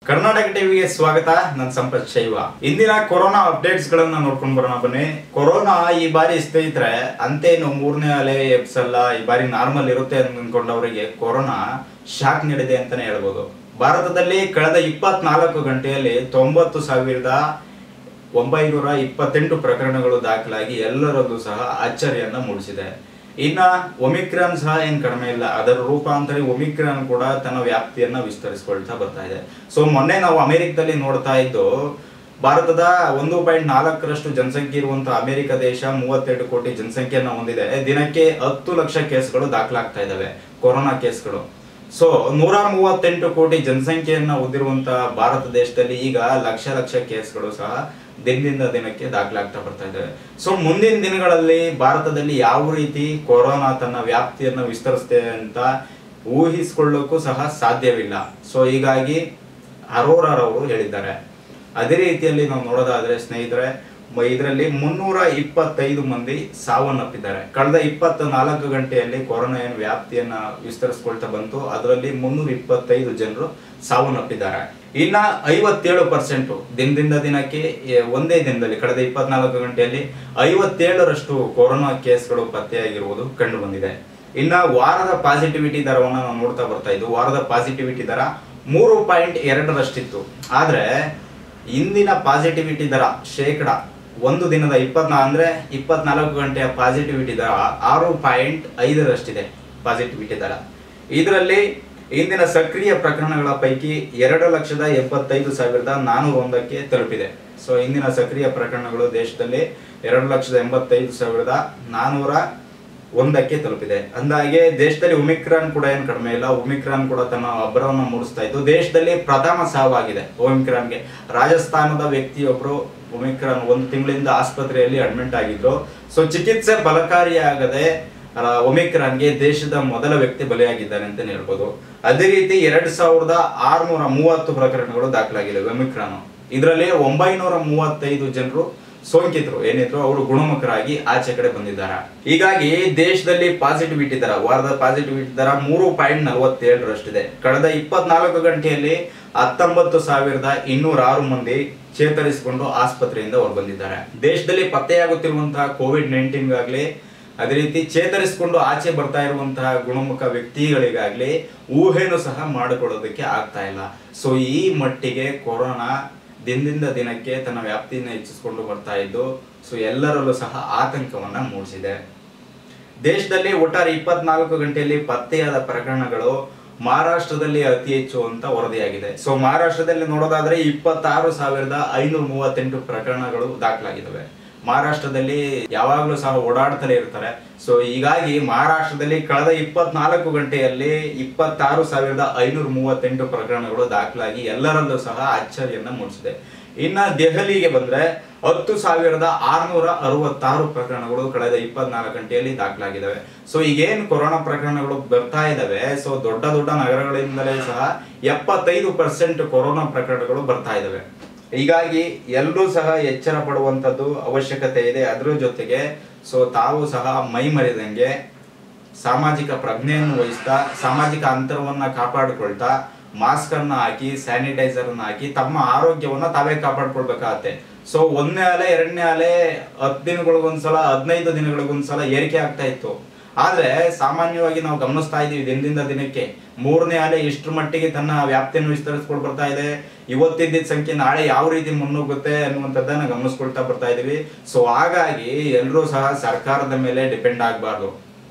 ಕರ್ನಾಟಕ ಟಿವಿಗೆ ಸ್ವಾಗತ ನನ್ನ ಸಂಪತ್ ಶೈವ ಇಂದಿನ ಕೊರೋನಾ ಅಪ್ಡೇಟ್ಸ್ ಗಳನ್ನ ನೋಡ್ಕೊಂಡು ಬರೋಣ ಬನ್ನಿ ಕೊರೋನಾ ಈ ಬಾರಿ ಸ್ನೇಹಿತರೆ ಅಂತೇನು ಮೂರನೇ ಅಲೆ ಎಬ್ಸಲ್ಲ ಈ ಬಾರಿ ನಾರ್ಮಲ್ ಇರುತ್ತೆ ಅನ್ಕೊಂಡವರಿಗೆ ಕೊರೋನಾ ಶಾಕ್ ನೀಡಿದೆ ಅಂತಾನೆ ಹೇಳ್ಬೋದು ಭಾರತದಲ್ಲಿ ಕಳೆದ ಇಪ್ಪತ್ನಾಲ್ಕು ಗಂಟೆಯಲ್ಲಿ ತೊಂಬತ್ತು ಸಾವಿರದ ಒಂಬೈನೂರ ಇಪ್ಪತ್ತೆಂಟು ಪ್ರಕರಣಗಳು ದಾಖಲಾಗಿ ಎಲ್ಲರಲ್ಲೂ ಸಹ ಅಚ್ಚರಿಯನ್ನ ಮೂಡಿಸಿದೆ ಇನ್ನ ಒಮಿಕ್ರಾನ್ ಸಹ ಏನ್ ಕಡಿಮೆ ಇಲ್ಲ ಅದರ ರೂಪಾಂತರಿ ಒಮಿಕ್ರಾನ್ ಕೂಡ ತನ್ನ ವ್ಯಾಪ್ತಿಯನ್ನ ವಿಸ್ತರಿಸಿಕೊಳ್ತಾ ಬರ್ತಾ ಇದೆ ಸೊ ಮೊನ್ನೆ ನಾವು ಅಮೆರಿಕದಲ್ಲಿ ನೋಡ್ತಾ ಇದ್ದು ಭಾರತದ ಒಂದು ಪಾಯಿಂಟ್ ನಾಲ್ಕರಷ್ಟು ಜನಸಂಖ್ಯೆ ಇರುವಂತಹ ಅಮೆರಿಕ ದೇಶ ಮೂವತ್ತೆರಡು ಕೋಟಿ ಜನಸಂಖ್ಯೆಯನ್ನ ಹೊಂದಿದೆ ದಿನಕ್ಕೆ ಹತ್ತು ಲಕ್ಷ ಕೇಸ್ಗಳು ದಾಖಲಾಗ್ತಾ ಇದಾವೆ ಕೊರೋನಾ ಕೇಸ್ಗಳು ಸೊ ನೂರ ಮೂವತ್ತೆಂಟು ಕೋಟಿ ಜನಸಂಖ್ಯೆಯನ್ನ ಹೊಂದಿರುವಂತಹ ಭಾರತ ದೇಶದಲ್ಲಿ ಈಗ ಲಕ್ಷ ಲಕ್ಷ ಕೇಸ್ಗಳು ಸಹ ದಿನದಿಂದ ದಿನಕ್ಕೆ ದಾಖಲಾಗ್ತಾ ಬರ್ತಾ ಇದ್ದಾವೆ ಸೊ ಮುಂದಿನ ದಿನಗಳಲ್ಲಿ ಭಾರತದಲ್ಲಿ ಯಾವ ರೀತಿ ಕೊರೋನಾ ತನ್ನ ವ್ಯಾಪ್ತಿಯನ್ನ ವಿಸ್ತರಿಸುತ್ತೆ ಅಂತ ಊಹಿಸಿಕೊಳ್ಳೋಕ್ಕೂ ಸಹ ಸಾಧ್ಯವಿಲ್ಲ ಸೊ ಹೀಗಾಗಿ ಅರೋರಾರವರು ಹೇಳಿದ್ದಾರೆ ಅದೇ ರೀತಿಯಲ್ಲಿ ನಾವು ನೋಡೋದಾದ್ರೆ ಸ್ನೇಹಿತರೆ ಮ- ಇದರಲ್ಲಿ ಮುನ್ನೂರ ಇಪ್ಪತ್ತೈದು ಮಂದಿ ಸಾವನ್ನಪ್ಪಿದ್ದಾರೆ ಕಳೆದ ಇಪ್ಪತ್ತ ನಾಲ್ಕು ಗಂಟೆಯಲ್ಲಿ ಕೊರೋನಾ ಏನು ವ್ಯಾಪ್ತಿಯನ್ನ ವಿಸ್ತರಿಸ್ಕೊಳ್ತಾ ಬಂತು ಅದರಲ್ಲಿ ಮುನ್ನೂರ ಇಪ್ಪತ್ತೈದು ಜನರು ಸಾವನ್ನಪ್ಪಿದ್ದಾರೆ ಇನ್ನ ಐವತ್ತೇಳು ಪರ್ಸೆಂಟ್ ದಿನದಿಂದ ದಿನಕ್ಕೆ ಎ, ಒಂದೇ ದಿನದಲ್ಲಿ ಕಳೆದ ಇಪ್ಪತ್ನಾಲ್ಕು ಗಂಟೆಯಲ್ಲಿ ಐವತ್ತೇಳರಷ್ಟು ಕೊರೋನಾ ಕೇಸ್ಗಳು ಪತ್ತೆಯಾಗಿರುವುದು ಕಂಡು ಬಂದಿದೆ ಇನ್ನ ವಾರದ ಪಾಸಿಟಿವಿಟಿ ದರವನ್ನು ನಾವು ನೋಡ್ತಾ ಬರ್ತಾ ಇದ್ದು ವಾರದ ಪಾಸಿಟಿವಿಟಿ ದರ ಮೂರು ಪಾಯಿಂಟ್ ಎರಡರಷ್ಟಿತ್ತು ಆದ್ರೆ ಇಂದಿನ ಪಾಸಿಟಿವಿಟಿ ದರ ಶೇಕಡ ಒಂದು ದಿನದ ಇಪ್ಪತ್ನಾ ಅಂದ್ರೆ ಇಪ್ಪತ್ನಾಲ್ಕು ಗಂಟೆಯ ಪಾಸಿಟಿವಿಟಿ ದರ ಆರು ಪಾಯಿಂಟ್ ಐದರಷ್ಟಿದೆ ಪಾಸಿಟಿವಿಟಿ ದರ ಇದರಲ್ಲಿ ಇಂದಿನ ಸಕ್ರಿಯ ಪ್ರಕರಣಗಳ ಪೈಕಿ ಎರಡು ಲಕ್ಷದ ಎಪ್ಪತ್ತೈದು ಸಾವಿರದ ನಾನೂರ ಒಂದಕ್ಕೆ ತಲುಪಿದೆ ಸೊ ಇಂದಿನ ಸಕ್ರಿಯ ಪ್ರಕರಣಗಳು ದೇಶದಲ್ಲಿ ಎರಡು ಲಕ್ಷದ ಎಂಬತ್ತೈದು ಸಾವಿರದ ನಾನೂರ ಒಂದಕ್ಕೆ ತಲುಪಿದೆ ಅಂದಾಗೆ ದೇಶದಲ್ಲಿ ಒಮಿಕ್ರಾನ್ ಕೂಡ ಏನು ಕಡಿಮೆ ಇಲ್ಲ ಒಮಿಕ್ರಾನ್ ಕೂಡ ತನ್ನ ಅಬ್ಬರವನ್ನು ಮೂಡಿಸ್ತಾ ಇತ್ತು ದೇಶದಲ್ಲಿ ಪ್ರಥಮ ಸಾವಾಗಿದೆ ಒಮಿಕ್ರಾನ್ಗೆ ರಾಜಸ್ಥಾನದ ವ್ಯಕ್ತಿಯೊಬ್ಬರು ಒಮಿಕ್ರಾನ್ ಒಂದು ತಿಂಗಳಿಂದ ಆಸ್ಪತ್ರೆಯಲ್ಲಿ ಅಡ್ಮಿಟ್ ಆಗಿದ್ರು ಸೊ ಚಿಕಿತ್ಸೆ ಫಲಕಾರಿಯಾಗದೆ ಆ, ಒಮಿಕ್ರಾನ್ಗೆ ದೇಶದ ಮೊದಲ ವ್ಯಕ್ತಿ ಬಲಿಯಾಗಿದ್ದಾನೆ ಅಂತ ಹೇಳ್ಬೋದು ಅದೇ ರೀತಿ ಎರಡ್ ಸಾವಿರದ ಆರ್ನೂರ ಮೂವತ್ತು ಪ್ರಕರಣಗಳು ದಾಖಲಾಗಿವೆ ಒಮಿಕ್ರಾನ್ ಇದರಲ್ಲಿ ಒಂಬೈನೂರ ಮೂವತ್ತೈದು ಜನರು ಸೋಂಕಿತರು ಏನಿದ್ರು ಅವರು ಗುಣಮುಖರಾಗಿ ಆಚೆ ಕಡೆ ಬಂದಿದ್ದಾರೆ ಹೀಗಾಗಿ ದೇಶದಲ್ಲಿ ಪಾಸಿಟಿವಿಟಿ ದರ ವಾರದ ಪಾಸಿಟಿವಿಟಿ ದರ ಮೂರು ಪಾಯಿಂಟ್ ನಲವತ್ತೇಳರಷ್ಟಿದೆ ಕಳೆದ ಇಪ್ಪತ್ನಾಲ್ಕು ಗಂಟೆಯಲ್ಲಿ ಹತ್ತೊಂಬತ್ತು ಸಾವಿರದ ಇನ್ನೂರ ಆರು ಮಂದಿ ಚೇತರಿಸಿಕೊಂಡು ಆಸ್ಪತ್ರೆಯಿಂದ ಹೊರಬಂದಿದ್ದಾರೆ ದೇಶದಲ್ಲಿ ಪತ್ತೆಯಾಗುತ್ತಿರುವಂತಹ ಕೋವಿಡ್ ನೈನ್ಟೀನ್ಗಾಗ್ಲಿ ಅದೇ ರೀತಿ ಚೇತರಿಸಿಕೊಂಡು ಆಚೆ ಬರ್ತಾ ಇರುವಂತಹ ಗುಣಮುಖ ವ್ಯಕ್ತಿಗಳಿಗಾಗ್ಲಿ ಊಹೆನೂ ಸಹ ಮಾಡಿಕೊಳ್ಳೋದಕ್ಕೆ ಆಗ್ತಾ ಇಲ್ಲ ಸೊ ಈ ಮಟ್ಟಿಗೆ ಕೊರೋನಾ ದಿನದಿಂದ ದಿನಕ್ಕೆ ತನ್ನ ವ್ಯಾಪ್ತಿಯನ್ನು ಹೆಚ್ಚಿಸಿಕೊಂಡು ಬರ್ತಾ ಇದ್ದು ಸೊ ಎಲ್ಲರಲ್ಲೂ ಸಹ ಆತಂಕವನ್ನ ಮೂಡಿಸಿದೆ ದೇಶದಲ್ಲಿ ಒಟ್ಟಾರೆ ಇಪ್ಪತ್ನಾಲ್ಕು ಗಂಟೆಯಲ್ಲಿ ಪತ್ತೆಯಾದ ಪ್ರಕರಣಗಳು ಮಹಾರಾಷ್ಟ್ರದಲ್ಲಿ ಅತಿ ಹೆಚ್ಚು ಅಂತ ವರದಿಯಾಗಿದೆ ಸೊ ಮಹಾರಾಷ್ಟ್ರದಲ್ಲಿ ನೋಡೋದಾದ್ರೆ ಇಪ್ಪತ್ತಾರು ಸಾವಿರದ ಐನೂರ ಮೂವತ್ತೆಂಟು ಪ್ರಕರಣಗಳು ದಾಖಲಾಗಿದ್ದಾವೆ ಮಹಾರಾಷ್ಟ್ರದಲ್ಲಿ ಯಾವಾಗಲೂ ಸಹ ಓಡಾಡ್ತಲೇ ಇರ್ತಾರೆ ಸೊ ಹೀಗಾಗಿ ಮಹಾರಾಷ್ಟ್ರದಲ್ಲಿ ಕಳೆದ ಇಪ್ಪತ್ನಾಲ್ಕು ಗಂಟೆಯಲ್ಲಿ ಇಪ್ಪತ್ತಾರು ಸಾವಿರದ ಐನೂರ ಮೂವತ್ತೆಂಟು ಪ್ರಕರಣಗಳು ದಾಖಲಾಗಿ ಎಲ್ಲರಲ್ಲೂ ಸಹ ಅಚ್ಚರಿಯನ್ನ ಮೂಡಿಸಿದೆ ಇನ್ನ ದೆಹಲಿಗೆ ಬಂದ್ರೆ ಹತ್ತು ಸಾವಿರದ ಆರ್ನೂರ ಅರವತ್ತಾರು ಪ್ರಕರಣಗಳು ಕಳೆದ ಇಪ್ಪತ್ನಾಲ್ಕು ಗಂಟೆಯಲ್ಲಿ ದಾಖಲಾಗಿದ್ದಾವೆ ಸೊ ಈಗೇನು ಕೊರೋನಾ ಪ್ರಕರಣಗಳು ಬರ್ತಾ ಇದಾವೆ ಸೊ ದೊಡ್ಡ ದೊಡ್ಡ ನಗರಗಳಿಂದಲೇ ಸಹ ಎಪ್ಪತ್ತೈದು ಪರ್ಸೆಂಟ್ ಕೊರೋನಾ ಪ್ರಕರಣಗಳು ಬರ್ತಾ ಇದಾವೆ ಹೀಗಾಗಿ ಎಲ್ಲರೂ ಸಹ ಎಚ್ಚರ ಪಡುವಂತದ್ದು ಅವಶ್ಯಕತೆ ಇದೆ ಅದ್ರ ಜೊತೆಗೆ ಸೊ ತಾವು ಸಹ ಮೈ ಮರೆದಂಗೆ ಸಾಮಾಜಿಕ ಪ್ರಜ್ಞೆಯನ್ನು ವಹಿಸ್ತಾ ಸಾಮಾಜಿಕ ಅಂತರವನ್ನ ಕಾಪಾಡಿಕೊಳ್ತಾ ಮಾಸ್ಕ್ ಅನ್ನ ಹಾಕಿ ಸ್ಯಾನಿಟೈಸರ್ ಅನ್ನ ಹಾಕಿ ತಮ್ಮ ಆರೋಗ್ಯವನ್ನ ತಾವೇ ಕಾಪಾಡ್ಕೊಳ್ಬೇಕಾಗತ್ತೆ ಸೊ ಒಂದನೇ ಅಲೆ ಎರಡನೇ ಅಲೆ ಹತ್ತು ದಿನಗಳಿಗೊಂದ್ಸಲ ಹದಿನೈದು ದಿನಗಳಿಗೊಂದ್ಸಲ ಏರಿಕೆ ಆಗ್ತಾ ಇತ್ತು ಆದ್ರೆ ಸಾಮಾನ್ಯವಾಗಿ ನಾವು ಗಮನಿಸ್ತಾ ಇದೀವಿ ದಿನದಿಂದ ದಿನಕ್ಕೆ ಮೂರನೇ ಅಲೆ ಇಷ್ಟರ ಮಟ್ಟಿಗೆ ತನ್ನ ವ್ಯಾಪ್ತಿಯನ್ನು ವಿಸ್ತರಿಸ್ಕೊಂಡು ಬರ್ತಾ ಇದೆ ಇವತ್ತಿದ್ದ ಸಂಖ್ಯೆ ನಾಳೆ ಯಾವ ರೀತಿ ಮುನ್ನುಗ್ಗುತ್ತೆ ಅನ್ನುವಂಥದ್ದನ್ನ ಗಮನಿಸ್ಕೊಳ್ತಾ ಬರ್ತಾ ಇದೀವಿ ಸೊ ಹಾಗಾಗಿ ಎಲ್ಲರೂ ಸಹ ಸರ್ಕಾರದ ಮೇಲೆ ಡಿಪೆಂಡ್ ಆಗಬಾರ್ದು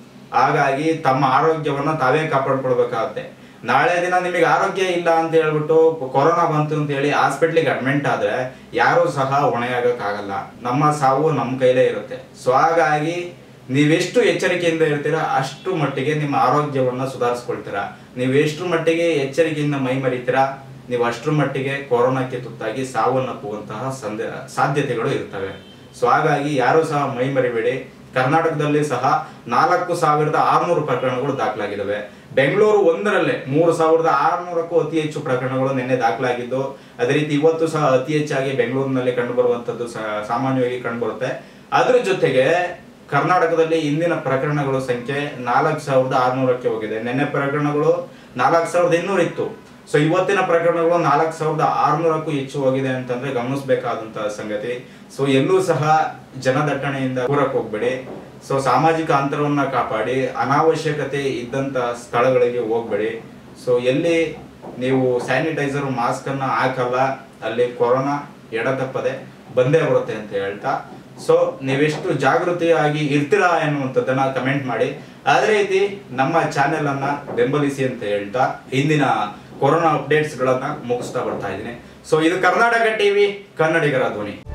ಹಾಗಾಗಿ ತಮ್ಮ ಆರೋಗ್ಯವನ್ನ ತಾವೇ ಕಾಪಾಡ್ಕೊಳ್ಬೇಕಾಗತ್ತೆ ನಾಳೆ ದಿನ ನಿಮಗೆ ಆರೋಗ್ಯ ಇಲ್ಲ ಅಂತ ಹೇಳ್ಬಿಟ್ಟು ಕೊರೋನಾ ಬಂತು ಅಂತ ಹೇಳಿ ಹಾಸ್ಪಿಟ್ಲಿಗೆ ಅಡ್ಮಿಂಟ್ ಆದ್ರೆ ಯಾರು ಸಹ ಹೊಣೆಯಾಗಕ್ಕಾಗಲ್ಲ ನಮ್ಮ ಸಾವು ನಮ್ಮ ಕೈಲೇ ಇರುತ್ತೆ ಸೊ ಹಾಗಾಗಿ ನೀವೆಷ್ಟು ಎಚ್ಚರಿಕೆಯಿಂದ ಇರ್ತೀರಾ ಅಷ್ಟು ಮಟ್ಟಿಗೆ ನಿಮ್ಮ ಆರೋಗ್ಯವನ್ನ ಸುಧಾರಿಸ್ಕೊಳ್ತೀರಾ ನೀವು ಎಷ್ಟು ಮಟ್ಟಿಗೆ ಎಚ್ಚರಿಕೆಯಿಂದ ಮೈ ಮರಿತೀರಾ ನೀವು ಅಷ್ಟರ ಮಟ್ಟಿಗೆ ಕೊರೋನಾಕ್ಕೆ ತುತ್ತಾಗಿ ಸಾವನ್ನಪ್ಪುವಂತಹ ಸಂದ ಸಾಧ್ಯತೆಗಳು ಇರ್ತವೆ ಸೊ ಹಾಗಾಗಿ ಯಾರು ಸಹ ಮೈ ಮರಿಬೇಡಿ ಕರ್ನಾಟಕದಲ್ಲಿ ಸಹ ನಾಲ್ಕು ಸಾವಿರದ ಆರುನೂರು ಪ್ರಕರಣಗಳು ದಾಖಲಾಗಿದ್ದಾವೆ ಬೆಂಗಳೂರು ಒಂದರಲ್ಲೇ ಮೂರು ಸಾವಿರದ ಆರುನೂರಕ್ಕೂ ಅತಿ ಹೆಚ್ಚು ಪ್ರಕರಣಗಳು ನಿನ್ನೆ ದಾಖಲಾಗಿದ್ದು ಅದೇ ರೀತಿ ಇವತ್ತು ಸಹ ಅತಿ ಹೆಚ್ಚಾಗಿ ಬೆಂಗಳೂರಿನಲ್ಲಿ ಕಂಡು ಬರುವಂತದ್ದು ಸಾಮಾನ್ಯವಾಗಿ ಕಂಡು ಬರುತ್ತೆ ಅದ್ರ ಜೊತೆಗೆ ಕರ್ನಾಟಕದಲ್ಲಿ ಇಂದಿನ ಪ್ರಕರಣಗಳು ಸಂಖ್ಯೆ ನಾಲ್ಕು ಸಾವಿರದ ಆರುನೂರಕ್ಕೆ ಹೋಗಿದೆ ನಿನ್ನೆ ಪ್ರಕರಣಗಳು ನಾಲ್ಕು ಸಾವಿರದ ಇನ್ನೂರ ಇತ್ತು ಸೊ ಇವತ್ತಿನ ಪ್ರಕರಣಗಳು ನಾಲ್ಕು ಸಾವಿರದ ಆರ್ನೂರಕ್ಕೂ ಹೆಚ್ಚು ಹೋಗಿದೆ ಅಂತಂದ್ರೆ ಗಮನಿಸಬೇಕಾದಂತಹ ಸಂಗತಿ ಸೊ ಎಲ್ಲೂ ಸಹ ಜನದಟ್ಟಣೆಯಿಂದ ದೂರಕ್ಕೆ ಹೋಗ್ಬೇಡಿ ಸೊ ಸಾಮಾಜಿಕ ಅಂತರವನ್ನ ಕಾಪಾಡಿ ಅನಾವಶ್ಯಕತೆ ಇದ್ದಂತ ಸ್ಥಳಗಳಿಗೆ ಹೋಗ್ಬೇಡಿ ಸೊ ಎಲ್ಲಿ ನೀವು ಸ್ಯಾನಿಟೈಸರ್ ಮಾಸ್ಕ್ ಅನ್ನ ಹಾಕಲ್ಲ ಅಲ್ಲಿ ಕೊರೋನಾ ಎಡತಪ್ಪದೆ ಬಂದೇ ಬರುತ್ತೆ ಅಂತ ಹೇಳ್ತಾ ಸೊ ನೀವೆಷ್ಟು ಜಾಗೃತಿಯಾಗಿ ಇರ್ತೀರಾ ಎನ್ನುವಂಥದ್ದನ್ನ ಕಮೆಂಟ್ ಮಾಡಿ ಅದೇ ರೀತಿ ನಮ್ಮ ಚಾನೆಲ್ ಅನ್ನ ಬೆಂಬಲಿಸಿ ಅಂತ ಹೇಳ್ತಾ ಇಂದಿನ ಕೊರೋನಾ ಅಪ್ಡೇಟ್ಸ್ ಗಳನ್ನ ಮುಗಿಸ್ತಾ ಬರ್ತಾ ಇದ್ದೀನಿ ಸೊ ಇದು ಕರ್ನಾಟಕ ಟಿವಿ ಕನ್ನಡಿಗರ ಧ್ವನಿ